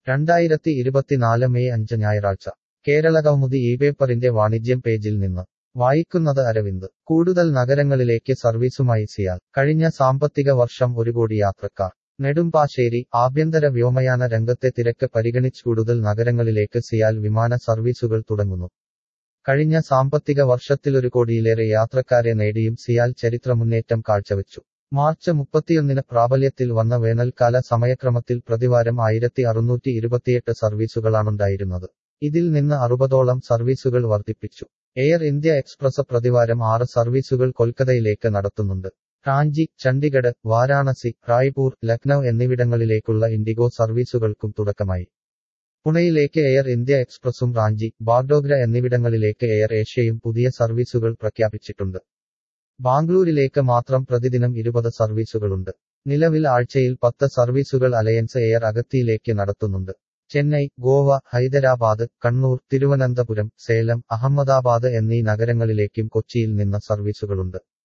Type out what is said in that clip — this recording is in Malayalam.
രണ്ടായിരത്തി ഇരുപത്തിനാല് മെയ് അഞ്ച് ഞായറാഴ്ച കേരളകൗമുദി ഈ പേപ്പറിന്റെ വാണിജ്യം പേജിൽ നിന്ന് വായിക്കുന്നത് അരവിന്ദ് കൂടുതൽ നഗരങ്ങളിലേക്ക് സർവീസുമായി സിയാൽ കഴിഞ്ഞ സാമ്പത്തിക വർഷം ഒരു കോടി യാത്രക്കാർ നെടുമ്പാശ്ശേരി ആഭ്യന്തര വ്യോമയാന രംഗത്തെ തിരക്ക് പരിഗണിച്ച് കൂടുതൽ നഗരങ്ങളിലേക്ക് സിയാൽ വിമാന സർവീസുകൾ തുടങ്ങുന്നു കഴിഞ്ഞ സാമ്പത്തിക വർഷത്തിലൊരു കോടിയിലേറെ യാത്രക്കാരെ നേടിയും സിയാൽ ചരിത്രമുന്നേറ്റം കാഴ്ചവെച്ചു മാർച്ച് മുപ്പത്തിയൊന്നിന് പ്രാബല്യത്തിൽ വന്ന വേനൽക്കാല സമയക്രമത്തിൽ പ്രതിവാരം ആയിരത്തി അറുന്നൂറ്റി ഇരുപത്തിയെട്ട് സർവീസുകളാണുണ്ടായിരുന്നത് ഇതിൽ നിന്ന് അറുപതോളം സർവീസുകൾ വർദ്ധിപ്പിച്ചു എയർ ഇന്ത്യ എക്സ്പ്രസ് പ്രതിവാരം ആറ് സർവീസുകൾ കൊൽക്കത്തയിലേക്ക് നടത്തുന്നുണ്ട് റാഞ്ചി ചണ്ഡിഗഡ് വാരാണസി റായ്പൂർ ലക്നൌ എന്നിവിടങ്ങളിലേക്കുള്ള ഇൻഡിഗോ സർവീസുകൾക്കും തുടക്കമായി പുണെയിലേക്ക് എയർ ഇന്ത്യ എക്സ്പ്രസും റാഞ്ചി ബാഗ്ഡോഗ്ര എന്നിവിടങ്ങളിലേക്ക് എയർ ഏഷ്യയും പുതിയ സർവീസുകൾ പ്രഖ്യാപിച്ചിട്ടുണ്ട് ബാംഗ്ലൂരിലേക്ക് മാത്രം പ്രതിദിനം ഇരുപത് സർവീസുകളുണ്ട് നിലവിൽ ആഴ്ചയിൽ പത്ത് സർവീസുകൾ അലയൻസ് എയർ അഗത്തിയിലേക്ക് നടത്തുന്നുണ്ട് ചെന്നൈ ഗോവ ഹൈദരാബാദ് കണ്ണൂർ തിരുവനന്തപുരം സേലം അഹമ്മദാബാദ് എന്നീ നഗരങ്ങളിലേക്കും കൊച്ചിയിൽ നിന്ന് സർവീസുകളുണ്ട്